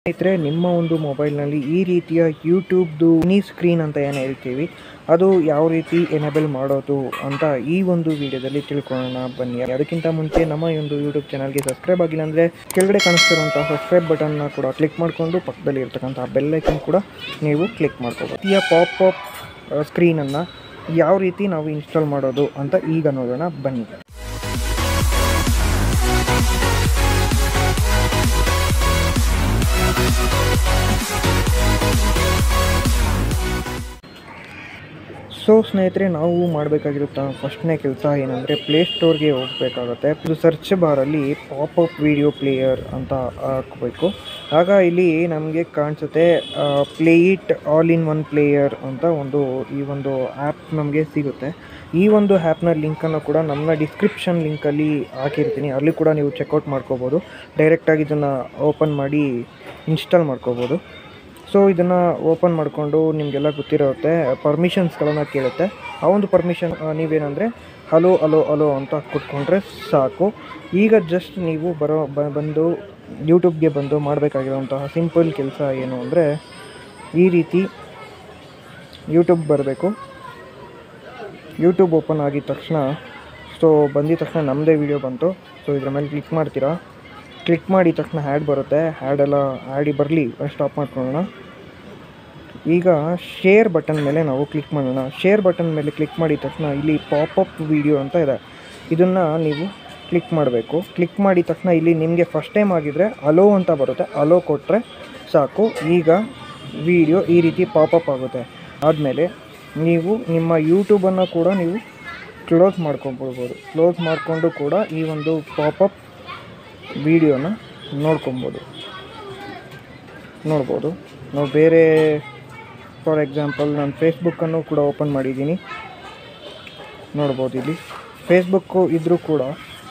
ಸ್ನೇಹಿತರೆ ನಿಮ್ಮ ಒಂದು ಮೊಬೈಲ್ನಲ್ಲಿ ಈ ರೀತಿಯ ಯೂಟ್ಯೂಬ್ದು ಮಿನಿ ಸ್ಕ್ರೀನ್ ಅಂತ ಏನು ಹೇಳ್ತೀವಿ ಅದು ಯಾವ ರೀತಿ ಎನೇಬಲ್ ಮಾಡೋದು ಅಂತ ಈ ಒಂದು ವಿಡಿಯೋದಲ್ಲಿ ತಿಳ್ಕೊಳ್ಳೋಣ ಬನ್ನಿ ಅದಕ್ಕಿಂತ ಮುಂಚೆ ನಮ್ಮ ಈ ಒಂದು ಯೂಟ್ಯೂಬ್ ಚಾನಲ್ಗೆ ಸಬ್ಸ್ಕ್ರೈಬ್ ಆಗಿಲ್ಲ ಅಂದರೆ ಕೆಳಗಡೆ ಕಾಣಿಸ್ತಿರುವಂಥ ಸಬ್ಸ್ಕ್ರೈಬ್ ಬಟನ್ನ ಕೂಡ ಕ್ಲಿಕ್ ಮಾಡಿಕೊಂಡು ಪಕ್ಕದಲ್ಲಿ ಇರ್ತಕ್ಕಂಥ ಬೆಲ್ ಐಕನ್ ಕೂಡ ನೀವು ಕ್ಲಿಕ್ ಮಾಡ್ಕೋಬೋದು ಈ ಪಾಪ್ ಅಪ್ ಸ್ಕ್ರೀನನ್ನು ಯಾವ ರೀತಿ ನಾವು ಇನ್ಸ್ಟಾಲ್ ಮಾಡೋದು ಅಂತ ಈಗ ನೋಡೋಣ ಬನ್ನಿ ಸೊ ಸ್ನೇಹಿತರೆ ನಾವು ಮಾಡಬೇಕಾಗಿರುತ್ತ ಫಸ್ಟ್ನೇ ಕೆಲಸ ಏನಂದರೆ ಪ್ಲೇಸ್ಟೋರ್ಗೆ ಹೋಗಬೇಕಾಗುತ್ತೆ ಇದು ಸರ್ಚ್ ಬಾರಲ್ಲಿ ಪಾಪಪ್ ವಿಡಿಯೋ ಪ್ಲೇಯರ್ ಅಂತ ಹಾಕಬೇಕು ಆಗ ಇಲ್ಲಿ ನಮಗೆ ಕಾಣಿಸುತ್ತೆ play it all in one player ಅಂತ ಒಂದು ಈ ಒಂದು ಆ್ಯಪ್ ನಮಗೆ ಸಿಗುತ್ತೆ ಈ ಒಂದು ಆ್ಯಪ್ನ ಲಿಂಕನ್ನು ಕೂಡ ನಮ್ಮ ಡಿಸ್ಕ್ರಿಪ್ಷನ್ ಲಿಂಕಲ್ಲಿ ಹಾಕಿರ್ತೀನಿ ಅಲ್ಲಿ ಕೂಡ ನೀವು ಚೆಕ್ಔಟ್ ಮಾಡ್ಕೋಬೋದು ಡೈರೆಕ್ಟಾಗಿ ಇದನ್ನು ಓಪನ್ ಮಾಡಿ ಇನ್ಸ್ಟಾಲ್ ಮಾಡ್ಕೋಬೋದು ಸೊ ಇದನ್ನು ಓಪನ್ ಮಾಡಿಕೊಂಡು ನಿಮಗೆಲ್ಲ ಗೊತ್ತಿರುತ್ತೆ ಪರ್ಮಿಷನ್ಸ್ಗಳನ್ನು ಕೇಳುತ್ತೆ ಆ ಒಂದು ಪರ್ಮಿಷನ್ ನೀವೇನಂದರೆ ಹಲೋ ಹಲೋ ಹಲೋ ಅಂತ ಕೊಟ್ಕೊಂಡ್ರೆ ಸಾಕು ಈಗ ಜಸ್ಟ್ ನೀವು ಬರೋ ಬ- ಬಂದು ಯೂಟ್ಯೂಬ್ಗೆ ಬಂದು ಮಾಡಬೇಕಾಗಿರುವಂತಹ ಸಿಂಪಲ್ ಕೆಲಸ ಏನು ಅಂದರೆ ಈ ರೀತಿ ಯೂಟ್ಯೂಬ್ ಬರಬೇಕು ಯೂಟ್ಯೂಬ್ ಓಪನ್ ಆಗಿದ ತಕ್ಷಣ ಸೊ ಬಂದಿದ ತಕ್ಷಣ ನಮ್ಮದೇ ವಿಡಿಯೋ ಬಂತು ಸೊ ಇದ್ರ ಮೇಲೆ ಕ್ಲಿಕ್ ಮಾಡ್ತೀರಾ ಕ್ಲಿಕ್ ಮಾಡಿದ ತಕ್ಷಣ ಹ್ಯಾಡ್ ಬರುತ್ತೆ ಹ್ಯಾಡೆಲ್ಲ ಆಡಿ ಬರಲಿ ಸ್ಟಾಪ್ ಮಾಡ್ಕೊಳ್ಳೋಣ ಈಗ ಶೇರ್ ಬಟನ್ ಮೇಲೆ ನಾವು ಕ್ಲಿಕ್ ಮಾಡೋಣ ಶೇರ್ ಬಟನ್ ಮೇಲೆ ಕ್ಲಿಕ್ ಮಾಡಿದ ತಕ್ಷಣ ಇಲ್ಲಿ ಪಾಪಪ್ ವಿಡಿಯೋ ಅಂತ ಇದೆ ಇದನ್ನು ನೀವು ಕ್ಲಿಕ್ ಮಾಡಬೇಕು ಕ್ಲಿಕ್ ಮಾಡಿದ ತಕ್ಷಣ ಇಲ್ಲಿ ನಿಮಗೆ ಫಸ್ಟ್ ಟೈಮ್ ಆಗಿದ್ರೆ ಅಲೋ ಅಂತ ಬರುತ್ತೆ ಅಲೋ ಕೊಟ್ಟರೆ ಸಾಕು ಈಗ ವಿಡಿಯೋ ಈ ರೀತಿ ಪಾಪಪ್ ಆಗುತ್ತೆ ಆದಮೇಲೆ ನೀವು ನಿಮ್ಮ ಯೂಟ್ಯೂಬನ್ನು ಕೂಡ ನೀವು ಕ್ಲೋಸ್ ಮಾಡ್ಕೊಂಬಿಡ್ಬೋದು ಕ್ಲೋಸ್ ಮಾಡಿಕೊಂಡು ಕೂಡ ಈ ಒಂದು ಪಾಪಪ್ ವಿಡಿಯೋನ ನೋಡ್ಕೊಬೋದು ನೋಡ್ಬೋದು ನಾವು ಬೇರೆ ಫಾರ್ ಎಕ್ಸಾಂಪಲ್ ನಾನು ಫೇಸ್ಬುಕ್ಕನ್ನು ಕೂಡ ಓಪನ್ ಮಾಡಿದ್ದೀನಿ ನೋಡ್ಬೋದು ಇಲ್ಲಿ ಫೇಸ್ಬುಕ್ಕು ಇದ್ದರೂ ಕೂಡ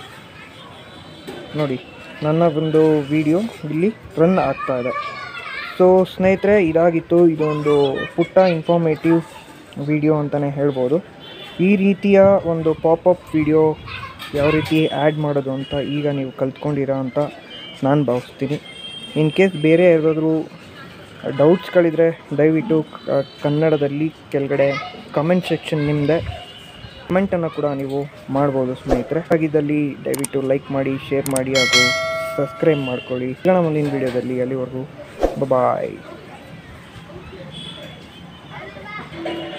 ನೋಡಿ ನನ್ನ ಒಂದು ವಿಡಿಯೋ ಇಲ್ಲಿ ರನ್ ಆಗ್ತಾ ಇದೆ ಸೊ ಸ್ನೇಹಿತರೆ ಇದಾಗಿತ್ತು ಇದೊಂದು ಪುಟ್ಟ ಇನ್ಫಾರ್ಮೇಟಿವ್ ವಿಡಿಯೋ ಅಂತಲೇ ಹೇಳ್ಬೋದು ಈ ರೀತಿಯ ಒಂದು ಪಾಪಪ್ ವಿಡಿಯೋ ಯಾವ ರೀತಿ ಆ್ಯಡ್ ಮಾಡೋದು ಅಂತ ಈಗ ನೀವು ಕಲ್ತ್ಕೊಂಡಿರಾ ಅಂತ ನಾನು ಭಾವಿಸ್ತೀನಿ ಇನ್ ಕೇಸ್ ಬೇರೆ ಯಾವುದಾದ್ರೂ ಡೌಟ್ಸ್ಗಳಿದ್ರೆ ದಯವಿಟ್ಟು ಕ- ಕನ್ನಡದಲ್ಲಿ ಕೆಳಗಡೆ ಕಮೆಂಟ್ ಸೆಕ್ಷನ್ ನಿಮ್ಮದೆ ಕಮೆಂಟನ್ನು ಕೂಡ ನೀವು ಮಾಡ್ಬೋದು ಸ್ನೇಹಿತರೆ ಹಾಗಿದ್ದಲ್ಲಿ ದಯವಿಟ್ಟು ಲೈಕ್ ಮಾಡಿ ಶೇರ್ ಮಾಡಿ ಹಾಗೂ ಸಬ್ಸ್ಕ್ರೈಬ್ ಮಾಡ್ಕೊಳ್ಳಿ ಸಿಗೋಣ ಮುಂದಿನ ವಿಡಿಯೋದಲ್ಲಿ ಅಲ್ಲಿವರೆಗೂ ಬಾಯ್